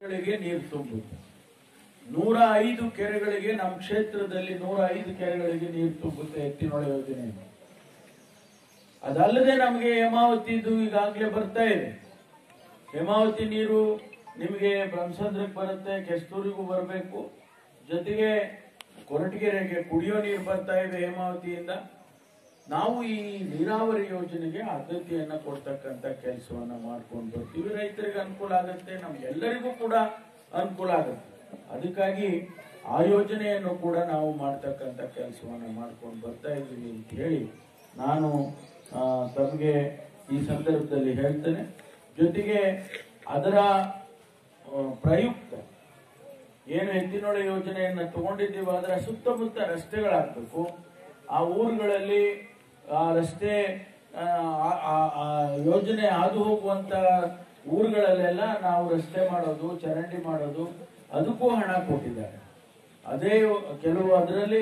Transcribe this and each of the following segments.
ಕೆರೆಗಳಿಗೆ ನೀರು ತುಂಬುತ್ತೆ ನೂರ ಐದು ಕೆರೆಗಳಿಗೆ ನಮ್ಮ ಕ್ಷೇತ್ರದಲ್ಲಿ ನೂರ ಐದು ಕೆರೆಗಳಿಗೆ ನೀರು ತುಂಬುತ್ತೆ ಎತ್ತಿನೊಳೆ ಯೋಜನೆ ಅದಲ್ಲದೆ ನಮಗೆ ಹೇಮಾವತಿದು ಈಗಾಗಲೇ ಬರ್ತಾ ಇದೆ ಹೇಮಾವತಿ ನೀರು ನಿಮಗೆ ಬ್ರಹ್ಮಸಂದ್ರಕ್ಕೆ ಬರುತ್ತೆ ಕೆಸ್ತೂರಿಗೂ ಬರಬೇಕು ಜೊತೆಗೆ ಕೊರಟಗೆರೆಗೆ ಕುಡಿಯೋ ನೀರು ಬರ್ತಾ ಇದೆ ಹೇಮಾವತಿಯಿಂದ ನಾವು ಈ ನೀರಾವರಿ ಯೋಜನೆಗೆ ಆದ್ಯತೆಯನ್ನ ಕೊಡ್ತಕ್ಕಂಥ ಕೆಲಸವನ್ನ ಮಾಡ್ಕೊಂಡು ಬರ್ತೀವಿ ರೈತರಿಗೆ ಅನುಕೂಲ ಆಗುತ್ತೆ ನಮ್ಗೆಲ್ಲರಿಗೂ ಕೂಡ ಅನುಕೂಲ ಆಗುತ್ತೆ ಅದಕ್ಕಾಗಿ ಆ ಯೋಜನೆಯನ್ನು ಕೂಡ ನಾವು ಮಾಡ್ತಕ್ಕಂಥ ಕೆಲಸವನ್ನ ಮಾಡ್ಕೊಂಡು ಬರ್ತಾ ಇದ್ದೀವಿ ಅಂತ ಹೇಳಿ ನಾನು ಆ, ತಮಗೆ ಈ ಸಂದರ್ಭದಲ್ಲಿ ಹೇಳ್ತೇನೆ ಜೊತೆಗೆ ಅದರ ಆ, ಪ್ರಯುಕ್ತ ಏನು ಎತ್ತಿನೊಳೆ ಯೋಜನೆಯನ್ನ ತಗೊಂಡಿದ್ದೀವಿ ಅದರ ಸುತ್ತಮುತ್ತ ರಸ್ತೆಗಳಾಗಬೇಕು ಆ ಊರುಗಳಲ್ಲಿ ಆ ರಸ್ತೆ ಆ, ಆ- ಆ- ಆ ಯೋಜನೆ ಹಾದು ಹೋಗುವಂತ ಊರುಗಳಲ್ಲೆಲ್ಲ ನಾವು ರಸ್ತೆ ಮಾಡೋದು ಚರಂಡಿ ಮಾಡೋದು ಅದಕ್ಕೂ ಹಣ ಕೊಟ್ಟಿದ್ದಾರೆ ಅದೇ ಕೆಲವು ಅದರಲ್ಲಿ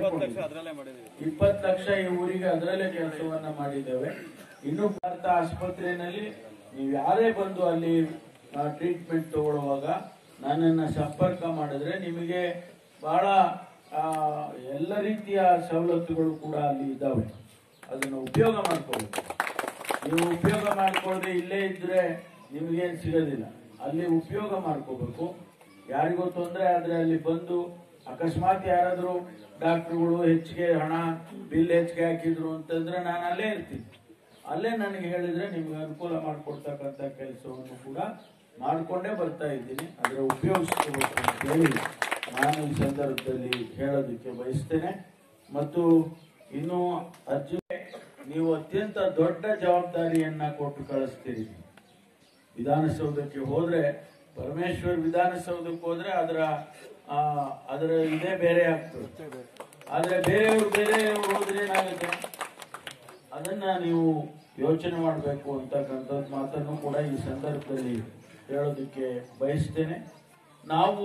ಇಪ್ಪತ್ತು ಲಕ್ಷ ಈ ಊರಿಗೆ ಅದರಲ್ಲೇ ಕೆಲಸವನ್ನ ಮಾಡಿದ್ದೇವೆ ಇನ್ನು ಭಾರತ ಆಸ್ಪತ್ರೆಯಲ್ಲಿ ನೀವು ಯಾರೇ ಬಂದು ಅಲ್ಲಿ ಟ್ರೀಟ್ಮೆಂಟ್ ತಗೊಳ್ಳುವಾಗ ನನ್ನನ್ನು ಸಂಪರ್ಕ ಮಾಡಿದ್ರೆ ನಿಮಗೆ ಬಹಳ ಆ, ಎಲ್ಲ ರೀತಿಯ ಸವಲತ್ತುಗಳು ಕೂಡ ಅಲ್ಲಿ ಇದ್ದಾವೆ ಅದನ್ನು ಉಪಯೋಗ ಮಾಡ್ಕೋಬೇಕು ನೀವು ಉಪಯೋಗ ಮಾಡ್ಕೊಳ್ಳದೆ ಇಲ್ಲೇ ಇದ್ರೆ ನಿಮಗೇನು ಸಿಗೋದಿಲ್ಲ ಅಲ್ಲಿ ಉಪಯೋಗ ಮಾಡ್ಕೋಬೇಕು ಯಾರಿಗೂ ತೊಂದರೆ ಆದ್ರೆ ಅಲ್ಲಿ ಬಂದು ಅಕಸ್ಮಾತ್ ಯಾರಾದರೂ ಡಾಕ್ಟರ್ಗಳು ಹೆಚ್ಚಿಗೆ ಹಣ ಬಿಲ್ ಹೆಚ್ಚಿಗೆ ಹಾಕಿದ್ರು ಅಂತಂದ್ರೆ ನಾನು ಅಲ್ಲೇ ಇರ್ತೀನಿ ಅಲ್ಲೇ ನನಗೆ ಹೇಳಿದ್ರೆ ನಿಮ್ಗೆ ಅನುಕೂಲ ಮಾಡಿಕೊಡ್ತಕ್ಕಂಥ ಕೆಲಸವನ್ನು ಕೂಡ ಮಾಡಿಕೊಂಡೇ ಬರ್ತಾ ಇದ್ದೀನಿ ಅದರ ಉಪಯೋಗಿಸ್ಕೋಬೇಕು ಅಂತ ಹೇಳಿ ನಾನು ಈ ಸಂದರ್ಭದಲ್ಲಿ ಹೇಳೋದಕ್ಕೆ ಬಯಸ್ತೇನೆ ಮತ್ತು ಇನ್ನು ಅರ್ಜುನ್ ನೀವು ಅತ್ಯಂತ ದೊಡ್ಡ ಜವಾಬ್ದಾರಿಯನ್ನ ಕೊಟ್ಟು ಕಳಿಸ್ತೀರಿ ವಿಧಾನಸೌಧಕ್ಕೆ ಹೋದ್ರೆ ಪರಮೇಶ್ವರ್ ವಿಧಾನಸೌಧಕ್ಕೆ ಹೋದ್ರೆ ಅದರ ಆ, ಅದರ ಇದೇ ಬೇರೆ ಆಗ್ತದೆ ಆದ್ರೆ ಬೇರೆಯವರು ಬೇರೆಯವರು ಹೋದ್ರೆ ಏನಾಗುತ್ತೆ ಅದನ್ನ ನೀವು ಯೋಚನೆ ಮಾಡಬೇಕು ಅಂತಕ್ಕಂಥದ್ದು ಮಾತನ್ನು ಕೂಡ ಈ ಸಂದರ್ಭದಲ್ಲಿ ಹೇಳೋದಕ್ಕೆ ಬಯಸ್ತೇನೆ ನಾವು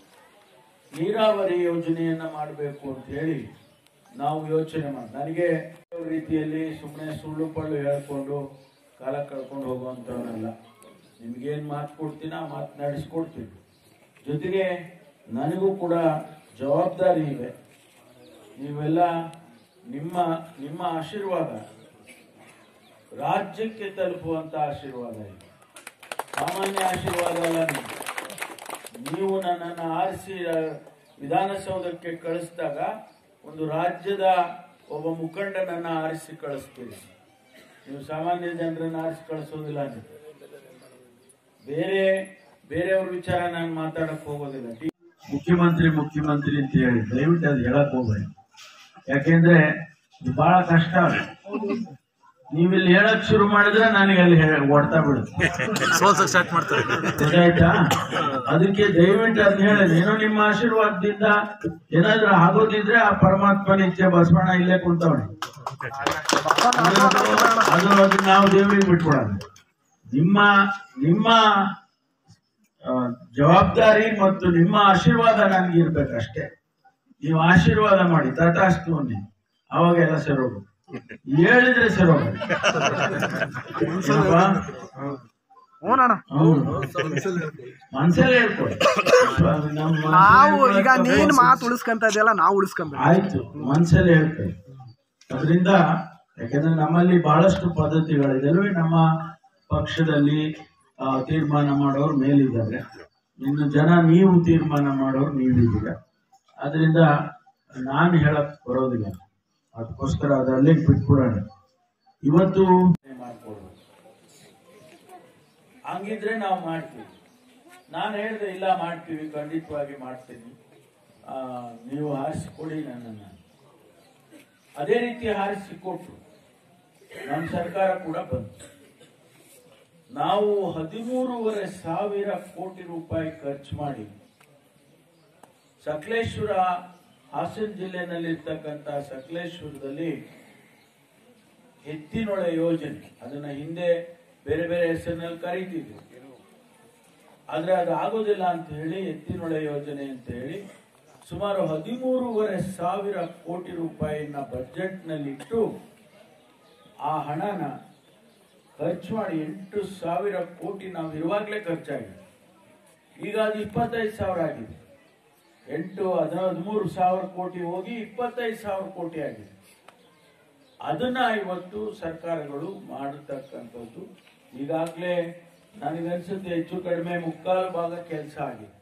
ನೀರಾವರಿ ಯೋಜನೆಯನ್ನ ಮಾಡಬೇಕು ಅಂತ ಹೇಳಿ ನಾವು ಯೋಚನೆ ಮಾಡಿ ನನಗೆ ಯಾವ ರೀತಿಯಲ್ಲಿ ಸುಮ್ಮನೆ ಸುಳ್ಳು ಪಳ್ಳು ಹೇಳ್ಕೊಂಡು ಕಾಲ ಕಳ್ಕೊಂಡು ಹೋಗುವಂಥವನಲ್ಲ ನಿಮ್ಗೇನು ಮಾತು ಕೊಡ್ತೀನಿ ಆ ಮಾತು ನಡೆಸ್ಕೊಡ್ತೀನಿ ಜೊತೆಗೆ ನನಗೂ ಕೂಡ ಜವಾಬ್ದಾರಿ ಇದೆ ನೀವೆಲ್ಲ ನಿಮ್ಮ ನಿಮ್ಮ ಆಶೀರ್ವಾದ ರಾಜ್ಯಕ್ಕೆ ತಲುಪುವಂತ ಆಶೀರ್ವಾದ ಇದೆ ಸಾಮಾನ್ಯ ಆಶೀರ್ವಾದ ಅಲ್ಲ ನಿಮ್ದು. ನೀವು ನನ್ನನ್ನು ಆರಿಸಿ ವಿಧಾನಸೌಧಕ್ಕೆ ಕಳಿಸಿದಾಗ ಒಂದು ರಾಜ್ಯದ ಒಬ್ಬ ಮುಖಂಡನನ್ನ ಆರಿಸಿ ಕಳಿಸ್ತೀರಿ ನೀವು ಸಾಮಾನ್ಯ ಜನರನ್ನ ಆರಿಸಿ ಕಳಿಸೋದಿಲ್ಲ ನೀವು ಬೇರೆ ಬೇರೆಯವ್ರ ವಿಚಾರ ನಾನು ಮಾತಾಡಕ್ ಹೋಗೋದಿಲ್ಲ ಟಿ- ಮುಖ್ಯಮಂತ್ರಿ ಮುಖ್ಯಮಂತ್ರಿ ಅಂತ ಹೇಳಿ ದಯವಿಟ್ಟು ಅದು ಹೇಳಕ್ ಹೋಗ್ಬೇಡಿ ಯಾಕೆಂದ್ರೆ ಇದು ಬಹಳ ಕಷ್ಟ ಅದು. ನೀವಿಲ್ಲಿ ಹೇಳಕ್ ಶುರು ಮಾಡಿದ್ರೆ ನನಗೆ ಅಲ್ಲಿ ಹೇ- ಹೊಡ್ತಾ ಬಿಡುತ್ತೆ ಸೋಲ್ಸಕ್ ಸ್ಟಾರ್ಟ್ ಮಾಡ್ತಾರೆ ಗೊತ್ತಾಯ್ತಾ ಅದಕ್ಕೆ ದಯವಿಟ್ಟು ಅದ್ ಹೇಳಿ ಏನೋ ನಿಮ್ಮ ಆಶೀರ್ವಾದದಿಂದ ಏನಾದ್ರೂ ಆಗೋದಿದ್ರೆ ಆ ಪರಮಾತ್ಮನ ಇಚ್ಛೆ ಬಸವಣ್ಣ ಇಲ್ಲೇ ಕುಂತವಣೆ ಅದು ಅದು ನಾವು ದೇವರಿಗೆ ಬಿಟ್ಕೊಡೋದು ನಿಮ್ಮ ನಿಮ್ಮ ಆ, ಜವಾಬ್ದಾರಿ ಮತ್ತು ನಿಮ್ಮ ಆಶೀರ್ವಾದ ನನಗೆ ಇರ್ಬೇಕಷ್ಟೇ ನೀವು ಆಶೀರ್ವಾದ ಮಾಡಿ ತಥಾಸ್ತು ಅನ್ನಿ ಅವಾಗೆಲ್ಲ ಸರೋಗು ಹೇಳಿದ್ರೆ ಸರೋಗ ಹ್ಞೂನಣ್ಣ ಮನ್ಸಲ್ಲೇ ಹೇಳ್ಕೊಡಿ ನಮ್ಮ ನಾವು ಈಗ ಮನ್ಸಲ್ಲಿ ನೀನ್ ಮಾತು ಉಳಿಸ್ಕೊಂತ ಇದೆಯಲ್ಲ ನಾವು ಉಳಿಸ್ಕೊಂಬೇಕು ಆಯ್ತು ಮನ್ಸಲ್ಲಿ ಹೇಳ್ತೇವೆ ಅದರಿಂದ ಯಾಕಂದ್ರೆ ನಮ್ಮಲ್ಲಿ ಬಹಳಷ್ಟು ಪದ್ಧತಿಗಳಿದಾವೆ ನಮ್ಮ ಪಕ್ಷದಲ್ಲಿ ಆ, ತೀರ್ಮಾನ ಮಾಡೋರು ಮೇಲಿದ್ದಾರೆ ಇನ್ನು ಜನ ನೀವು ತೀರ್ಮಾನ ಮಾಡೋರು ನೀವಿದ್ದೀರ ಅದರಿಂದ ನಾನು ಹೇಳಕ್ ಬರೋದಿಲ್ಲ ಅದಕ್ಕೋಸ್ಕರ ಅದರಲ್ಲೇ ಬಿಟ್ಬಿಡೋಣ ಇವತ್ತು ಮಾಡ್ಕೊಡ್ಬೇಕು ಹಂಗಿದ್ರೆ ನಾವು ಮಾಡ್ತೀವಿ ನಾನು ಹೇಳಿದೆ ಇಲ್ಲ ಮಾಡ್ತೀವಿ ಖಂಡಿತವಾಗಿ ಮಾಡ್ತೀನಿ ಆ, ನೀವು ಹಾರಿಸಿಕೊಡಿ ನನ್ನನ್ನು ಅದೇ ರೀತಿ ಹಾರಿಸಿಕೊಟ್ರು ನಮ್ಮ ಸರ್ಕಾರ ಕೂಡ ಬಂತು ನಾವು ಹದಿಮೂರುವರೆ ಸಾವಿರ ಕೋಟಿ ರೂಪಾಯಿ ಖರ್ಚು ಮಾಡಿ ಸಕಲೇಶ್ವರ ಹಾಸನ ಜಿಲ್ಲೆನಲ್ಲಿರ್ತಕ್ಕಂಥ ಸಕಲೇಶ್ವರದಲ್ಲಿ ಎತ್ತಿನೊಳೆ ಯೋಜನೆ ಅದನ್ನ ಹಿಂದೆ ಬೇರೆ ಬೇರೆ ಹೆಸರಿನಲ್ಲಿ ಕರೀತಿದ್ರು ಆದ್ರೆ ಅದು ಆಗೋದಿಲ್ಲ ಅಂತ ಹೇಳಿ ಎತ್ತಿನೊಳೆ ಯೋಜನೆ ಅಂತ ಹೇಳಿ ಸುಮಾರು ಹದಿಮೂರುವರೆ ಸಾವಿರ ಕೋಟಿ ರೂಪಾಯಿನ ಬಜೆಟ್ನಲ್ಲಿಟ್ಟು ಆ ಹಣನ ಖರ್ಚು ಮಾಡಿ ಎಂಟು ಸಾವಿರ ಕೋಟಿ ನಾವು ಇರುವಾಗಲೇ ಖರ್ಚಾಗಿದೆ ಈಗ ಅದು ಇಪ್ಪತ್ತೈದು ಸಾವಿರ ಆಗಿದೆ ಎಂಟು ಹದಿಮೂರು ಸಾವಿರ ಕೋಟಿ ಹೋಗಿ ಇಪ್ಪತ್ತೈದು ಸಾವಿರ ಕೋಟಿ ಆಗಿದೆ ಅದನ್ನ ಇವತ್ತು ಸರ್ಕಾರಗಳು ಮಾಡತಕ್ಕಂಥದ್ದು ಈಗಾಗಲೇ ನನಗನ್ಸುತ್ತೆ ಹೆಚ್ಚು ಕಡಿಮೆ ಮುಕ್ಕಾಲು ಭಾಗ ಕೆಲಸ ಆಗಿದೆ